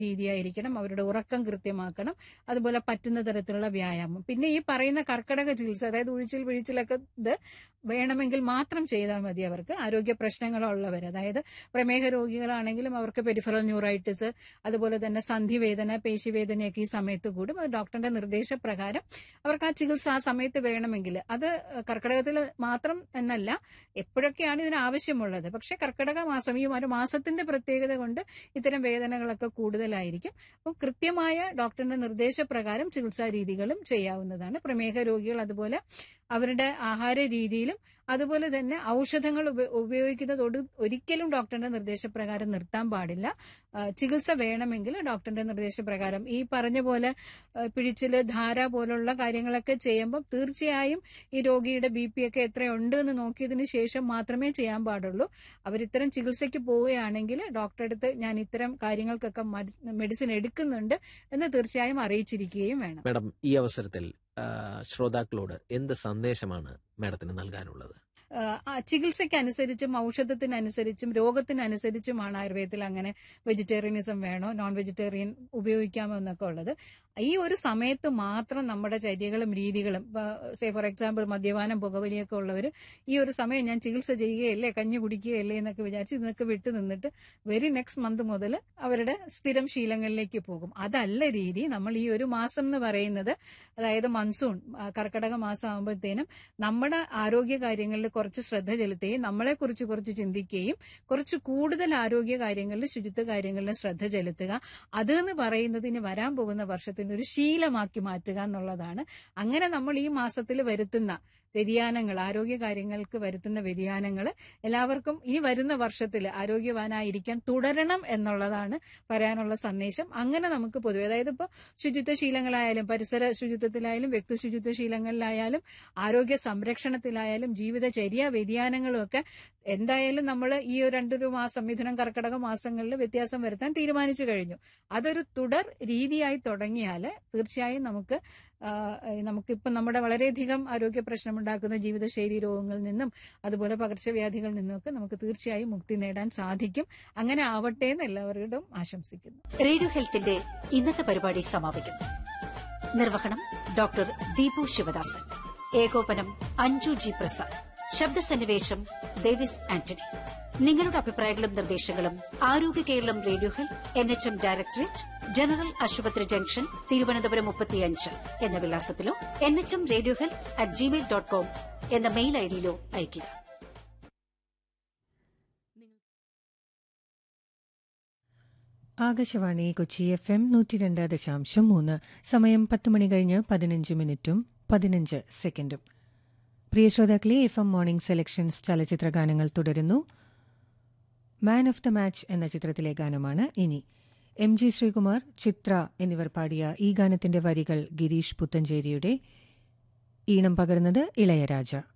രീതിയായിരിക്കണം അവരുടെ ഉറക്കം കൃത്യമാക്കണം അതുപോലെ പറ്റുന്ന തരത്തിലുള്ള വ്യായാമം പിന്നെ ഈ പറയുന്ന കർക്കിടക ചികിത്സ അതായത് ഉഴിച്ചിൽ പിഴിച്ചിലൊക്കെ ഇത് വേണമെങ്കിൽ മാത്രം ചെയ്താൽ മതി അവർക്ക് ആരോഗ്യ പ്രശ്നങ്ങളുള്ളവർ അതായത് പ്രമേഹ രോഗികളാണെങ്കിലും അവർക്ക് പെരിഫറൽ ന്യൂറൈറ്റിസ് അതുപോലെ തന്നെ സന്ധിവേദന പേശിവേദനയൊക്കെ ഈ സമയത്ത് കൂടും അത് ഡോക്ടറുടെ നിർദ്ദേശപ്രകാരം അവർക്ക് ആ ചികിത്സ ആ സമയത്ത് വേണമെങ്കിൽ അത് കർക്കിടകത്തിൽ മാത്രം എന്നല്ല എപ്പോഴൊക്കെയാണ് ഇതിന് ആവശ്യമുള്ളത് പക്ഷെ കർക്കിടക മാസം ഈ ഒരു മാസത്തിന്റെ പ്രത്യേകത കൊണ്ട് ഇത്തരം വേദനകളൊക്കെ കൂടുതലായിരിക്കും അപ്പം കൃത്യമായ ഡോക്ടറുടെ നിർദ്ദേശപ്രകാരം ചികിത്സാ രീതികളും ചെയ്യാവുന്നതാണ് പ്രമേഹ രോഗികൾ അതുപോലെ അവരുടെ ആഹാര രീതിയിലും അതുപോലെ തന്നെ ഔഷധങ്ങൾ ഉപ- ഉപയോഗിക്കുന്നത് ഒടു- ഒരിക്കലും ഡോക്ടറുടെ നിർദ്ദേശപ്രകാരം നിർത്താൻ പാടില്ല ആ, ചികിത്സ വേണമെങ്കിൽ ഡോക്ടറുടെ നിർദ്ദേശപ്രകാരം ഈ പറഞ്ഞ പോലെ ആ, പിഴിച്ചില് ധാര പോലുള്ള കാര്യങ്ങളൊക്കെ ചെയ്യുമ്പോൾ തീർച്ചയായും ഈ രോഗിയുടെ ബി പി ഒക്കെ എത്രയുണ്ട് എന്ന് നോക്കിയതിന് ശേഷം മാത്രമേ ചെയ്യാൻ പാടുള്ളൂ അവരിത്തരം ചികിത്സയ്ക്ക് പോവുകയാണെങ്കിൽ ഡോക്ടറെ അടുത്ത് ഞാൻ ഇത്തരം കാര്യങ്ങൾക്കൊക്കെ മെഡിസിൻ എടുക്കുന്നുണ്ട് എന്ന് തീർച്ചയായും അറിയിച്ചിരിക്കുകയും വേണം മാഡം ഈ അവസരത്തിൽ ആ, ശ്രോതാക്കളോട് എന്ത് സന്ദേശമാണ് മാഡത്തിന് നൽകാനുള്ളത് ആ, ആ, ചികിത്സയ്ക്കനുസരിച്ചും ഔഷധത്തിനനുസരിച്ചും രോഗത്തിനനുസരിച്ചുമാണ് ആയുർവേദത്തിൽ അങ്ങനെ വെജിറ്റേറിയനിസം വേണോ നോൺ വെജിറ്റേറിയൻ ഉപയോഗിക്കാമോ എന്നൊക്കെ ഉള്ളത് ഈ ഒരു സമയത്ത് മാത്രം നമ്മുടെ ചര്യകളും രീതികളും സേ ഫോർ എക്സാമ്പിൾ മദ്യപാനം പുകവലിയൊക്കെ ഉള്ളവർ ഈ ഒരു സമയം ഞാൻ ചികിത്സ ചെയ്യുകയല്ലേ കഞ്ഞി കുടിക്കുകയല്ലേ എന്നൊക്കെ വിചാരിച്ച് ഇതൊക്കെ വിട്ടു നിന്നിട്ട് വെരി നെക്സ്റ്റ് മന്ത് മുതൽ അവരുടെ സ്ഥിരം ശീലങ്ങളിലേക്ക് പോകും അതല്ല രീതി നമ്മൾ ഈ ഒരു മാസം എന്ന് പറയുന്നത് അതായത് മൺസൂൺ ആ, കർക്കിടക മാസം ആകുമ്പോഴത്തേനും നമ്മുടെ ആരോഗ്യ കാര്യങ്ങളിൽ കുറച്ച് ശ്രദ്ധ ചെലുത്തുകയും നമ്മളെ കുറിച്ച് കുറച്ച് ചിന്തിക്കുകയും കുറച്ച് കൂടുതൽ ആരോഗ്യ കാര്യങ്ങളിൽ ശുചിത്വ കാര്യങ്ങളിൽ ശ്രദ്ധ ചെലുത്തുക അത് എന്ന് പറയുന്നത് ഇനി വരാൻ പോകുന്ന വർഷത്തിന് ഒരു ശീലമാക്കി മാറ്റുക എന്നുള്ളതാണ് അങ്ങനെ നമ്മൾ ഈ മാസത്തിൽ വരുത്തുന്ന വ്യതിയാനങ്ങൾ ആരോഗ്യ കാര്യങ്ങൾക്ക് വരുത്തുന്ന വ്യതിയാനങ്ങൾ എല്ലാവർക്കും ഈ വരുന്ന വർഷത്തിൽ ആരോഗ്യവാനായിരിക്കാൻ തുടരണം എന്നുള്ളതാണ് പറയാനുള്ള സന്ദേശം അങ്ങനെ നമുക്ക് പൊതുവെ അതായത് ഇപ്പോൾ ശുചിത്വ ശീലങ്ങളായാലും പരിസര ശുചിത്വത്തിലായാലും വ്യക്തി ശുചിത്വ ശീലങ്ങളിലായാലും ആരോഗ്യ സംരക്ഷണത്തിലായാലും ജീവിതചര്യ വ്യതിയാനങ്ങളും ഒക്കെ എന്തായാലും നമ്മൾ ഈ ഒരു രണ്ടൊരു മാസം മിഥുനം കർക്കിടക മാസങ്ങളിൽ വ്യത്യാസം വരുത്താൻ തീരുമാനിച്ചു കഴിഞ്ഞു അതൊരു തുടർ രീതിയായി തുടങ്ങിയാൽ തീർച്ചയായും നമുക്ക് ആ, നമുക്കിപ്പം നമ്മുടെ വളരെയധികം ആരോഗ്യ പ്രശ്നമുണ്ടാക്കുന്ന ജീവിതശൈലി രോഗങ്ങളിൽ നിന്നും അതുപോലെ പകർച്ചവ്യാധികളിൽ നിന്നുമൊക്കെ നമുക്ക് തീർച്ചയായും മുക്തി നേടാൻ സാധിക്കും അങ്ങനെ ആവട്ടെ എന്ന് എല്ലാവരോടും ആശംസിക്കുന്നു റേഡിയോ ഹെൽത്തിന്റെ ഇന്നത്തെ പരിപാടി സമാപിക്കുന്നു നിർവഹണം ഡോക്ടർ ദീപു ശിവദാസൻ ഏകോപനം അഞ്ജു ജി പ്രസാദ് ശബ്ദസന്നിവേശം ഡേവിസ് ആന്റണി നിങ്ങളുടെ അഭിപ്രായങ്ങളും നിർദ്ദേശങ്ങളും Arogya Keralam radio health N H M directorate general ആശുപത്രി ജംഗ്ഷൻ തിരുവനന്തപുരം മുപ്പത്തിയഞ്ച് എന്ന വിലാസത്തിലോ N H M radio health at Gmail dot com എന്ന മെയിൽ ഐഡിയിലോ അയയ്ക്കുക ആകാശവാണി കൊച്ചി എഫ് എം നൂറ്റി രണ്ട് ദശാംശം മൂന്ന് സമയം പത്ത് മണി കഴിഞ്ഞ് പതിനഞ്ച് മിനിറ്റും പതിനഞ്ച് സെക്കൻഡും പ്രിയ ശ്രോതാക്കളെ എഫ് എം മോർണിംഗ് സെലക്ഷൻസ് ചലച്ചിത്ര ഗാനങ്ങൾ തുടരുന്നു മാൻ ഓഫ് ദ മാച്ച് എന്ന ചിത്രത്തിലെ ഗാനമാണ് ഇനി എം ജി ശ്രീകുമാർ ചിത്ര എന്നിവർ പാടിയ ഈ ഗാനത്തിന്റെ വരികൾ ഗിരീഷ് പുത്തഞ്ചേരിയുടെ ഈണം പകർന്നത് ഇളയരാജ